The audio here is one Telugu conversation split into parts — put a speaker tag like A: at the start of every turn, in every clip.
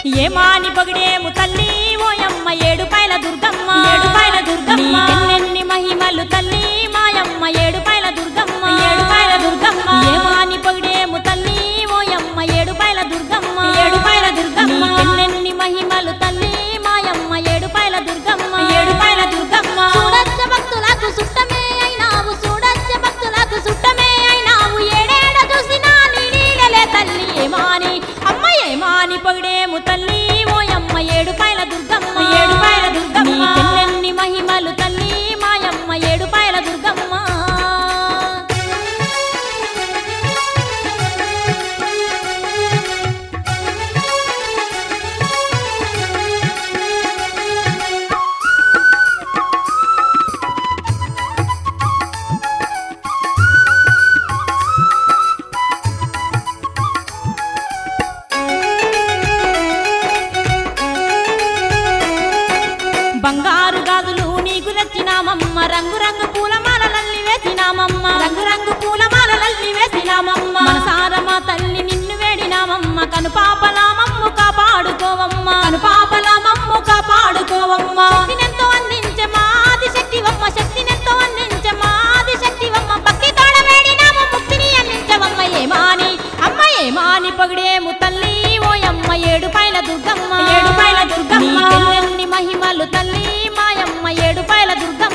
A: ఏమాని పొగిడేము తల్లి ఓయమ్మ ఏడుపాయల దుర్గమ్మ ఏడుపాయల దుర్గమ్మ ఎన్నెన్ని మహిమలు తల్లి మాయమ్మ ఏడుపాయల దుర్గమ్మ ఏడుపాయల దుర్గమ్మ ఏమాని పొగిడేము తల్లి ఓయమ్మ ఏడుపాయల దుర్గమ్మ ఏడుపాయల దుర్గమ్మ ఎన్నెన్ని మహిమలు తల్లి మాయమ్మ ఏడుపాయల దుర్గమ్మ ఏడుపాయల దుర్గమ్మ
B: చూడచ్చ భక్తులకు సుట్టమే అయినావు చూడచ్చ భక్తులకు సుట్టమే అయినావు ఏడేడ చూసినా నీ నీడలే తల్లి
A: ఏమాని అమ్మ ఏమాని పొగిడేము తల్లి ఓయమ్మ ఏడుపాయల దుర్గమ్మ ఏడుపాయల దుర్గమ్మ ఎన్నెన్ని మహిమలు తల్లి మాయమ్మ ఏడుపాయల దుర్గమ్మ బంగారు గాజులు నీకు నచ్చినామమ్మ రంగు రంగు పూలమాలలల్లి వేసినామమ్మ రంగు రంగు పూలమాలలల్లి వేసినామమ్మ మనసారమ తల్లి నిన్ను వేడినామమ్మ కనుపాపలామమ్ము కాపాడుకోవమ్మ కనుపాపలామమ్ము కాపాడుకోవమ్మ శక్తినెంతో అందించే మాది శక్తివమ్మ శక్తినెంతో అందించే మాది శక్తివమ్మ భక్తి తోడ వేడినాము ముక్తిని అందించవమ్మ ఏమాని అమ్మ ఏమాని పొగిడేము తల్లి ఓయమ్మ ఏడుపాయల దుర్గమ్మ ఏడుపాయల దుర్గమ్మ ఎన్నెన్ని మహిమలు తల్లి మాయమ్మ ఏడుపాయల దుర్గమ్మ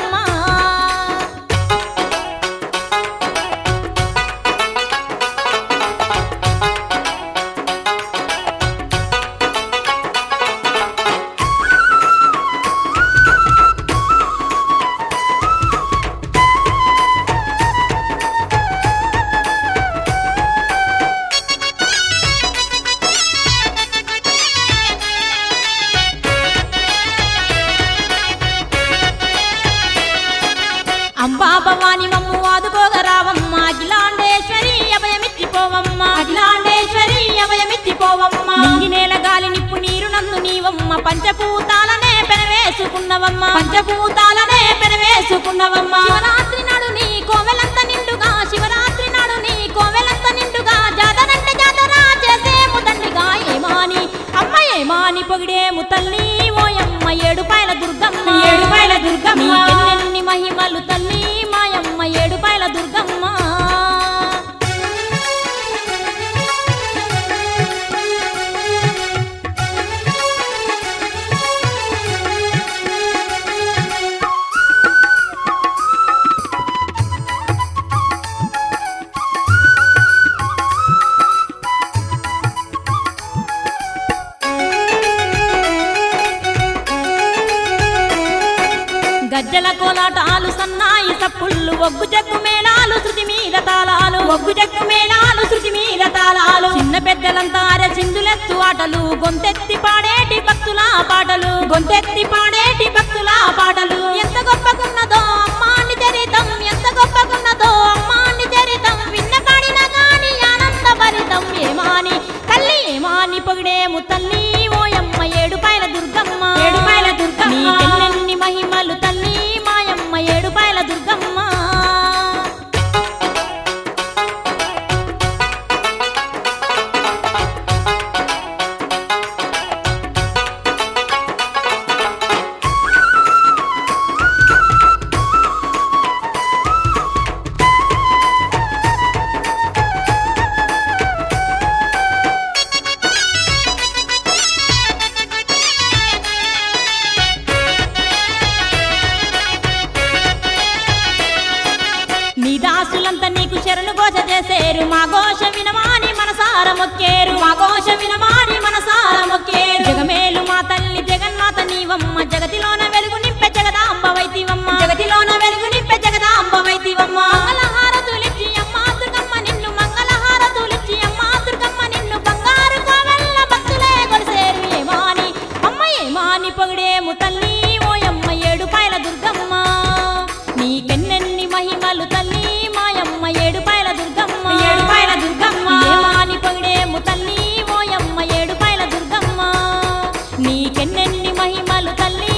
A: అంబా భవాని మమ్ము ఆదుకోగరావమ్మ అఖిలాండేశ్వరి అభయమిచ్చిపోవమ్మ అఖిలాండేశ్వరి అభయమిచ్చిపోవమ్మ నింగి నేల గాలి నిప్పు నీరు నందు నీవమ్మ పంచభూతాలనే పెనవేసుకున్నవమ్మ పంచభూతాలనే పెనవేసుకున్నవమ్మ
B: శివరాత్రి నాడు నీ కోవెలంత నిండుగా శివరాత్రి నాడు నీ కోవెలంత నిండుగా జాతరంటే జాతర చేసేము తండ్రిగా
A: ఏమాని అమ్మ ఏమాని పొగిడేము తల్లి ఓయమ్మ ఏడుపాయల దుర్గమ్మ ఏడుపాయల దుర్గమ్మ ఎన్నెన్ని మహిమలు తల్లి మాయమ్మ ఏడుపాయల దుర్గమ్మ గజ్జల కోలాటాలు సన్నాయి సప్పుళ్ళు ఒగ్గు జగ్గు మేళాలు శృతి మీద తాళాలు ఒగ్గు జగ్గు మేళాలు శృతి మీద తాళాలు చిన్న పెద్దలంతా చిందులెత్తు ఆటలు గొంతెత్తి పాడేటి భక్తుల పాటలు గొంతెత్తి పాడేటి భక్తుల పాటలు
B: ఎంత గొప్పకున్నదో అమ్మాని చరితం ఎంత గొప్పకున్నదో అమ్మాని చరితం విన్న కాడిన గాని ఆనంద భరితం
A: ఏమాని తల్లి ఏమాని పొగిడేము తల్లి ఓయమ్మ ఏడుపాయల దుర్గమ్మ ఏడుపాయల దుర్గమ్మ నీకెన్నెన్ని మహిమలు తల్లి మాయమ్మ ఏడుపాయల దుర్గమ్మ నీ దాసులంతా నీకు శరణు ఘోష చేసేరు మా ఘోష వినమాని మనసార మొక్కేరు మా ఘోష వినమాని మనసార మొక్కేరు జగమేలు మా తల్లి జగన్మాత నీవమ్మ జగతిలోన వెలుగు నింపె జగదాంబ వైతివమ్మ జగతిలోన వెలుగు నింపె జగదాంబ వైతివమ్మ
B: మంగళహారతులిచ్చి అమ్మా దుర్గమ్మ నిన్ను మంగళహారతులిచ్చి అమ్మా దుర్గమ్మ నిన్ను బంగారు కోవెల్ల భక్తులే కొలిసేరు
A: ఏమాని అమ్మ ఏమాని పొగిడేము తల్లి ఓయమ్మ ఏడుపాయల దుర్గమ్మ నీకెన్నెన్ని మహిమలు తల్లి మాయమ్మ ఏడుపాయల దుర్గమ్మ ఏడుపాయల దుర్గమ్మ ఏమాని పొగిడేము తల్లి ఓయమ్మ ఏడుపాయల దుర్గమ్మ నీకెన్నెన్ని మహిమలు తల్లి